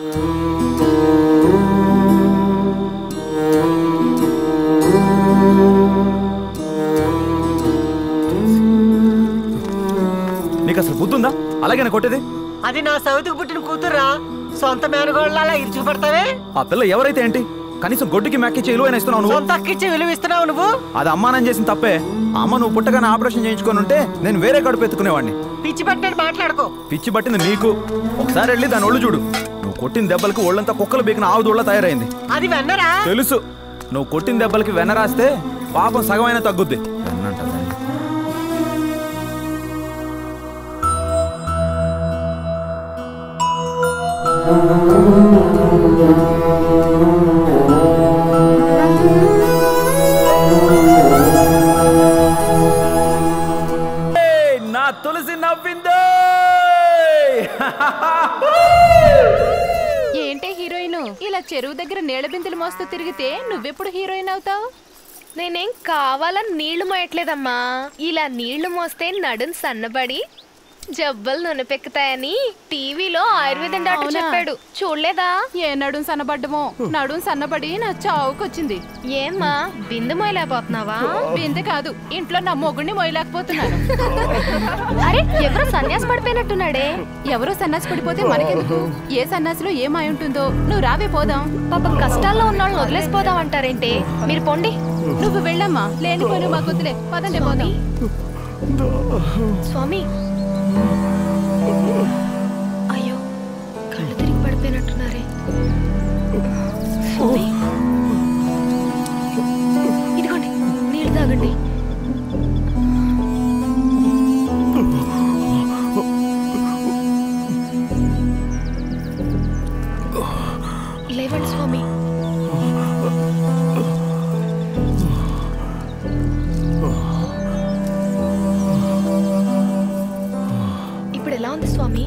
నీకు అసలు బుద్ధుందా అలాగే కొట్టేది అది నా సౌతికి పుట్టిన కూతురా సొంత మేనగోళ్ళ అలా ఇరుచుపడతావే ఆ పిల్ల ఎవరైతే ఏంటి కనీసం గొడ్డుకి మెక్కిచ్చే విలువైన ఇస్తున్నావు నువ్వు సొంత అక్కిచ్చి విలువ ఇస్తున్నావు నువ్వు అది అమ్మానం చేసిన తప్పే అమ్మ నువ్వు పుట్టగానే ఆపరేషన్ చేయించుకొని ఉంటే నేను వేరే కడుపు ఎత్తుకునేవాడిని పిచ్చి పట్టినట్టు మాట్లాడుకో పిచ్చి పట్టింది నీకు ఒకసారి వెళ్ళి దాని ఒళ్ళు చూడు నువ్వు కొట్టిన దెబ్బలకి ఒళ్ళంతా కుక్కలు బీకిన ఆవుదోళ్ళ తయారైంది అది వెన్నరా తెలుసు నువ్వు కొట్టిన దెబ్బలకి వెన్న రాస్తే పాపం సగమైన తగ్గుద్ది వెన్నంట దాన్ని. ఏయ్, నా తులసి నవ్విందో ఏంటే హీరోయిన్ ఇలా చెరువు దగ్గర నీళ్ళ బిందెలు మోస్తూ తిరిగితే నువ్వెప్పుడు హీరోయిన్ అవుతావు నేనేం కావాలని నీళ్లు మోయట్లేదమ్మా ఇలా నీళ్లు మోస్తే నడుం సన్నబడి జబ్బలు నొనపెక్కుతాయని టీవీలో ఆయుర్వేదం డాక్టర్ అవునా? చెప్పాడు చూడలేదా ఏ నడుం సన్నబడ్డమో నడుం సన్నబడి నా చావుకొచ్చింది ఏమ్మా బిందు మోయలేకపోతున్నావా బిందె కాదు ఇంట్లో నా మొగుడిని మోయలేకపోతున్నాను అరే ఎవరో సన్యాసి పడిపోయినట్టున్నాడే ఎవరో సన్నాసి పడిపోతే మనకెందుకు ఏ సన్నాసిలో ఏమై ఉంటుందో నువ్వు రావే పోదాం పాపం కష్టాల్లో ఉన్న వాళ్ళని వదిలేసిపోదాం అంటారేంటి మీరు పొండి నువ్వు వెళ్ళమ్మా లేనిపోను మా కొద్దులే పదండి పోదాం స్వామి అయ్యో కళ్ళు తిరిగి పడిపోయినట్టున్నారే స్వామి. ఇదిగోండి నీళ్ళు తాగండి లేవండి స్వామి ఇప్పుడు ఎలా ఉంది స్వామి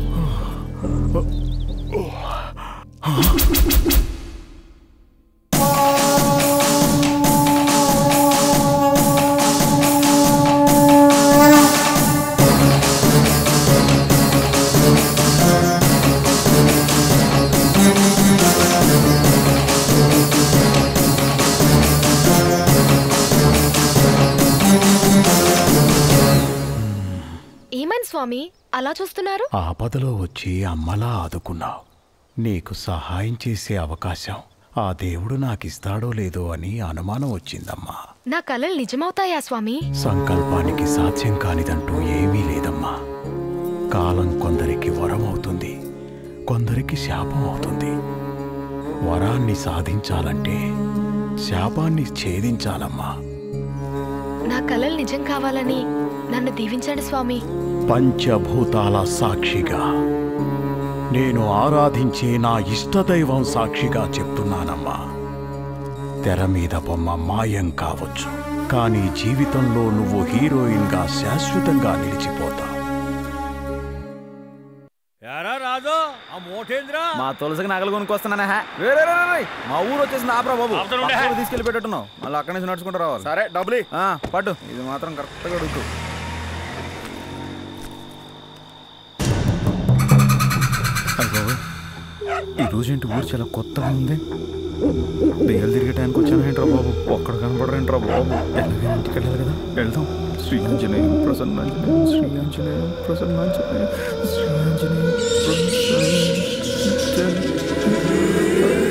ఏమైంది స్వామి అలా చూస్తున్నారు ఆపదలో వచ్చి అమ్మలా ఆదుకున్నావు నీకు సహాయం చేసే అవకాశం ఆ దేవుడు నాకిస్తాడో లేదో అని అనుమానం వచ్చిందమ్మా నా కలలు నిజమవుతాయా స్వామి సంకల్పానికి సాధ్యం కానిదంటూ ఏమీ లేదమ్మా కాలం కొందరికి వరం అవుతుంది కొందరికి శాపం అవుతుంది వరాన్ని సాధించాలంటే శాపాన్ని ఛేదించాలమ్మా నా కలలు నిజం కావాలని నన్ను దీవించండి స్వామి పంచభూతాల సాక్షిగా నేను ఆరాధించే నా ఇష్టదైవం సాక్షిగా చెప్తున్నానమ్మా తెర మీద బొమ్మ మాయం కావచ్చు కానీ జీవితంలో నువ్వు హీరోయిన్గా శాశ్వతంగా నిలిచిపోతావు మా తులసికి నగలు కొనుక్కొస్తున్నానా హే? రే, రే, రే, రే, రే. మా ఊరు వచ్చేసింది ఆపరా బాబు పక్కకు తీసుకెళ్లి పెట్టట్టున్నావు మళ్ళీ అక్కడి నుంచి నడుచుకుంటూ రావాలి సరే డబ్బులు ఆ, పట్టు ఇది మాత్రం కరెక్ట్గా అడుగుతూ ఈ రోజు ఏంటి ఊరు చాలా కొత్తగా ఉంది దెయ్యాలు తిరిగే టైంకి వచ్చాను ఏంట్రా బాబు ఒక్కడ కనపడరేంట్రా బాబు ఎలాగైనా ఇంటికి వెళ్ళాలి కదా వెళ్దాం శ్రీ ఆంజనేయం ప్రసన్నాంజనేయం శ్రీ ఆంజనేయం ప్రసన్నాంజనేయం శ్రీ ఆంజనేయం ప్రసన్నాంజనేయం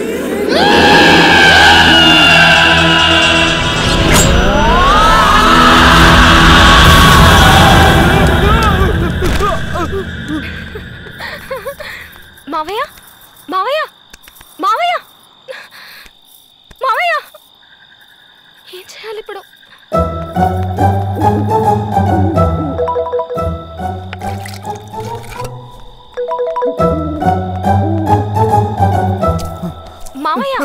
మావయ్య మావయ్య మావయ్య మావయ్య ఏం చేయాలి ఇప్పుడు మావయ్య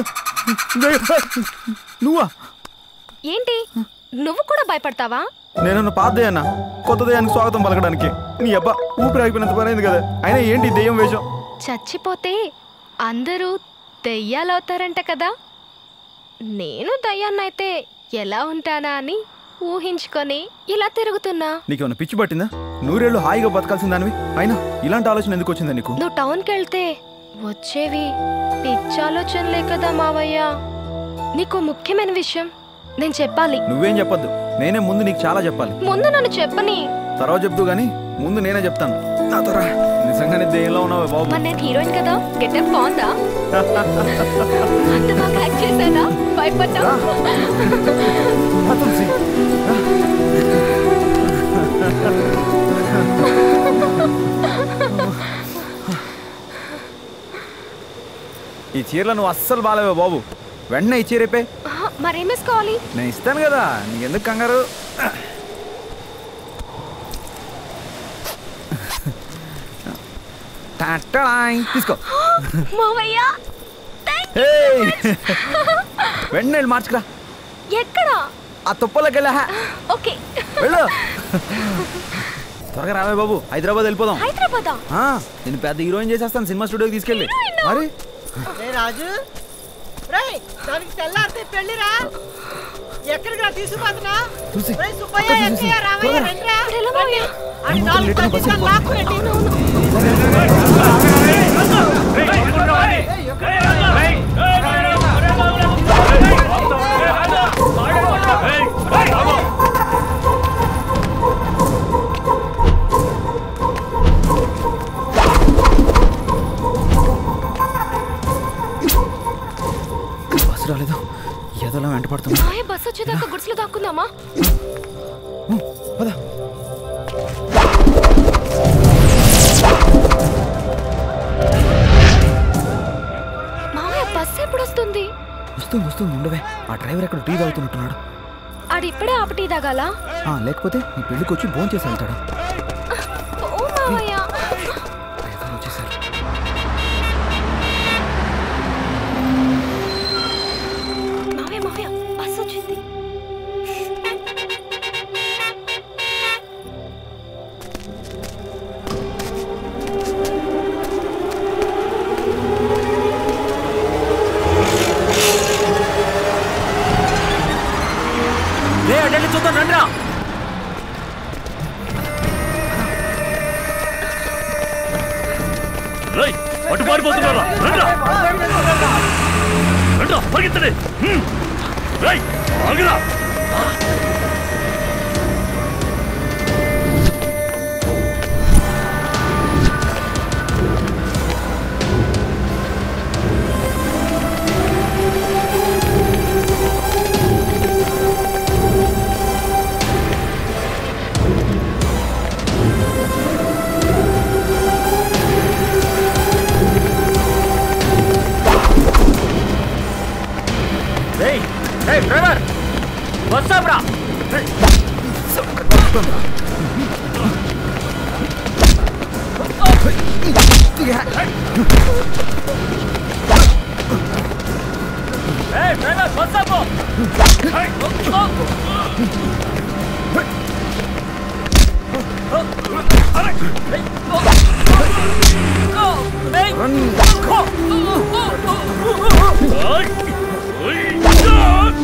నువ్వా ఏంటి నువ్వు కూడా భయపడతావా నేనన్న పాత దయ్యాన్న కొత్త దయ్యానికి స్వాగతం పలకడానికి నీ అబ్బా ఊపిరి ఆగిపోయినంత పని అయింది కదా అయినా ఏంటి ఈ దెయ్యం వేషం చచ్చిపోతే అందరూ దయ్యాలవుతారంట కదా నేను దయ్యాన్నైతే ఎలా ఉంటానా అని ఊహించుకొని ఇలా తిరుగుతున్నా నీకేమైనా పిచ్చి పట్టిందా నూరేళ్ళు హాయిగా బతకాల్సిన దానివి అయినా ఇలాంటి ఆలోచన ఎందుకు వచ్చిందా నీకు నువ్వు టౌన్కి వెళ్తే వచ్చేవి పిచ్చాలోచనలే కదా మావయ్య నీకు ముఖ్యమైన విషయం నేను చెప్పాలి నువ్వేం చెప్పొద్దు నేనే ముందు నీకు చాలా చెప్పాలి ముందు నన్ను చెప్పని తర్వాత చెప్తూ గానీ ముందు నేనే చెప్తాను నాతో రా నిజంగానే దేనిలో ఉన్నావే బాబు మరి నేను హీరోయిన్ కదా గెటప్ బాగుందా అంత బాగా యాక్ట్ చేశానా భయపడ్డా రా తులసి, రా. ఈ చీరలో నువ్వు అస్సలు బాగాలేవే బాబు వెంటనే ఈ చీర అయిపోయి ఆహా, మరేం వేసుకోవాలి నేను ఇస్తాను కదా నీకెందుకు కంగారు టట్టడాయ్. తీసుకో మావయ్య ఏయ్! వెంటనే వెళ్ళి మార్చుకురా ఎక్కడ ఆ తుప్పలోకి వెళ్ళా ఓకే వెళ్ళు త్వరగా రావే బాబు హైదరాబాద్ వెళ్ళిపోదాం హైదరాబాదా ఆ, నేను పెద్ద హీరోయిన్ చేసేస్తాను సినిమా స్టూడియోకి తీసుకెళ్ళి మరి రే రాజు రే దానికి తెల్లారితే పెళ్లిరా ఎక్కడికి రా తీసుకుపోతున్నా చూసి, రేయ్ సుబ్బయ్య అక్కడ చూసి, ఎక్కయ్య రామయ్య త్వరగా. రండిరా ఇప్పుడు ఎలా మావయ్య అని నాలుగు లీటర్లు బస్సు పది లాక్కురండి బస్సు రాలేదు ఏదోలా వెంట పడుతున్నా మావయ్య బస్ వచ్చేదాకా గుడిసెలో దాక్కుందామా పద మావయ్య బస్ ఎప్పుడు వస్తుంది వస్తుంది వస్తుంది ఉండవే ఆ డ్రైవర్ ఎక్కడ టీ తాగుతున్నట్టున్నాడు ఆడి ఇప్పుడే ఆపటి తాగాలా ఆ, లేకపోతే నీ పెళ్ళికి వచ్చి భోంచేసి చేసి వెళ్తాడు ఓ మావయ్య డ్రైవర్ వచ్చేసారు మావయ్య మావయ్య బస్ వచ్చింది లే అడ్డెళ్ళి చూద్దాం రండిరా రేయ్ అటు పారిపోతున్నారా రండ్రా రండ్రా పరిగెత్తండి హ్మ్. రేయ్ ఆగురా ఏయ్ ఏయ్ డ్రైవర్ బస్ ఆపరా ఏయ్ డ్రైవర్ బస్ ఆపు ఏయ్! ఏయ్!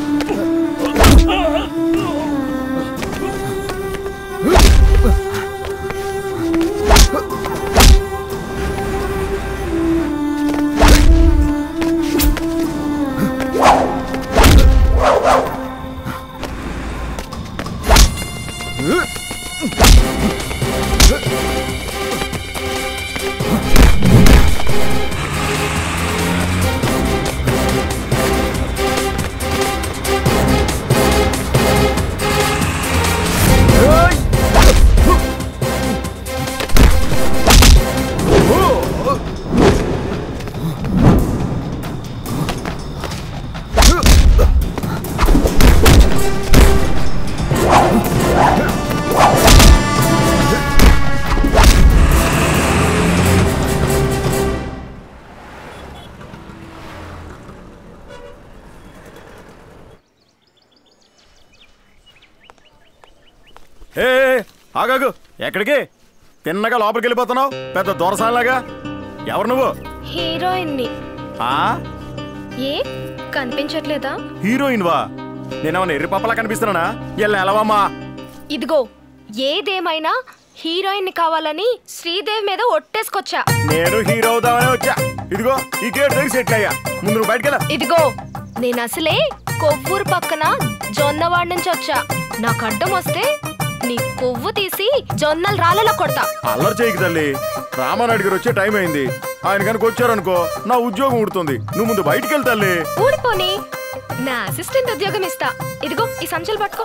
ఏ ఏ, ఆగాగు ఎక్కడికి తిన్నగా లోపలికి వెళ్ళిపోతున్నావు పెద్ద దొరసాలాగా ఎవరు నువ్వు హీరోయిన్ ని ఆ ఏ కనిపించట్లేదా హీరోయిన్ వా నేనేమన్నా ఎర్రి పప్పలా కనిపిస్తున్నానా ఎల్ల ఎలవమ్మా ఇదిగో ఏదేమైనా హీరోయిన్ కావాలని శ్రీదేవి మీద ఒట్టేసుకొచ్చా నేను హీరో అవుదామనే వచ్చా ఇదిగో ఈ గేట్ దగ్గర సెట్ అయ్యా ముందు నువ్వు బయటకెళ్ళా ఇదిగో నేను అసలే కొవ్వూరు పక్కన జొన్నవాడి నుంచి వచ్చా నాకు అడ్డం వస్తే నీ కొవ్వు తీసి జొన్నలు రాళ్ళలో కొడతా అల్లరి చేయకు తల్లి రామానాయుడు గారు వచ్చే టైం అయింది ఆయన కనుక వచ్చారనుకో నా ఉద్యోగం ఉడుతుంది నువ్వు ముందు బయటికి వెళ్తా తల్లి ఊడిపోని నా అసిస్టెంట్ ఉద్యోగం ఇస్తా ఇదిగో ఈ సంచులు పట్టుకో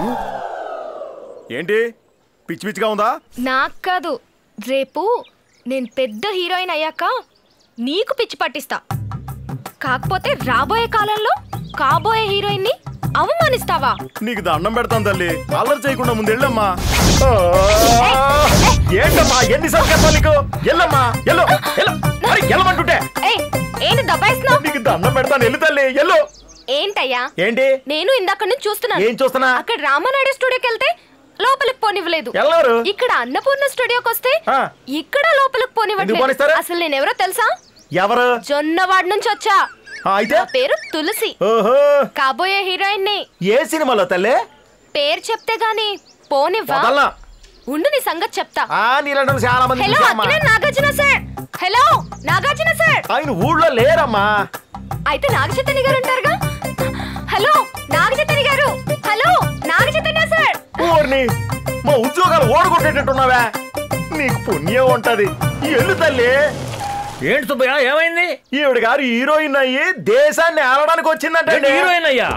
ఏంటి పిచ్చి పిచ్చిగా ఉందా నాకు కాదు రేపు నేను పెద్ద హీరోయిన్ అయ్యాక నీకు పిచ్చి పట్టిస్తా కాకపోతే రాబోయే కాలంలో కాబోయే హీరోయిన్ ని అవమానిస్తావా నీకు దండం పెడతాను తల్లి అల్లరి చేయకుండా ముందు వెళ్ళమ్మా ఏంటమ్మా ఎన్ని సంకేతాలు నీకు ఎల్లమ్మా ఎల్లు ఎల్లు మరి ఎల్లమంటుంటే ఏయ్ ఏంటి దబాయిస్తున్నావు నీకు దండం పెడతాను ఎల్లు తల్లి ఎల్లు ఏంటయ్యా ఏంటి నేను ఇందాక నుంచి చూస్తున్నాను ఏం చూస్తున్నా అక్కడ రామనాయుడు స్టూడియోకి వెళ్తే లోపలికి పోనివ్వలేదు ఎల్లరు ఇక్కడ అన్నపూర్ణ స్టూడియోకి వస్తే ఆ. ఇక్కడ లోపలికి ఎందుకు పోనివ్వట్లేదు పోనిస్తారు? అసలు నేను ఎవరో తెలుసా ఎవరు జొన్నవాడ నుంచి వచ్చా ఆ, అయితే నా పేరు తులసి ఓహో కాబోయే హీరోయిన్ ని ఏ సినిమాలో తల్లి పేరు చెప్తే గాని పోనివ్వా వదలనా ఉండు నీ సంగతి చెప్తా ఆ నీలంటే చాలా మంది హలో చూశామ్మా. Akkineni Nagarjuna sir hello Nagarjuna sir ఆయన ఊళ్ళో లేరమ్మా అయితే నాగ చైతన్య గారు ఉంటారుగా హలో నాగ చైతన్య గారు హలో నాగ చైతన్య సార్ ఊరిని మా ఉద్యోగాలు ఓడగొట్టేటట్టున్నావా నీకు పుణ్యం ఉంటది ఎల్లు తల్లి ఏంటి సుబ్బయ్య ఏమైంది ఈవిడ గారు హీరోయిన్ అయ్యి దేశాన్ని ఆడడానికి వచ్చిందంటే ఏంటి హీరోయిన్ అయ్యా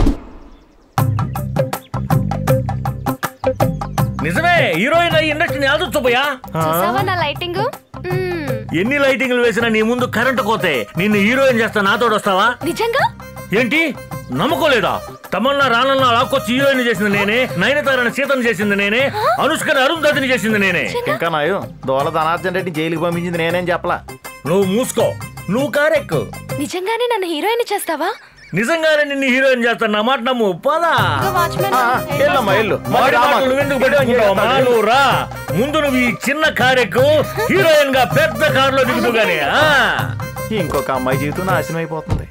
నిజమే హీరోయిన్ అయ్యి ఇండస్ట్రీని ఆదు సుబ్బయ్య చూసావా నా లైటింగ్ మ్మ్. ఎన్ని లైటింగ్లు వేసినా నీ ముందు కరెంటు కోతే నిన్ను హీరోయిన్ చేస్తా నాతోడు వస్తావా నిజంగా ఏంటి నమ్మకోలేదా తమన్నా రానన్నా లాక్కొచ్చి హీరోయిన్ చేసింది నేనే నయనతారని సీతను చేసింది నేనే అనుష్కని అరుంధతిని చేసింది నేనే ఇంకా నాయు దోల ధనార్జన్ రెడ్డి జైలుకి పంపించింది నేనేం చెప్పలా నువ్వు మూసుకో నువ్వు కారెక్కు నిజంగానే నన్ను హీరోయిన్ చేస్తావా నిజంగానే నిన్ను హీరోయిన్ చేస్తాను నా మాట నమ్ము పదా ఇదిగో వాచ్మెన్ ఆ, ఎల్లమ్మా ఎల్లు వాడి మాటలు నువ్వు ఎందుకు పెట్టుకుంటావు మా నువ్వు రా ముందు నువ్వు ఈ చిన్న కారెక్కు హీరోయిన్ గా పెద్ద కారులో దిగుతూ గానీ ఆ? ఇంకొక అమ్మాయి జీవితం నాశనం అయిపోతుంది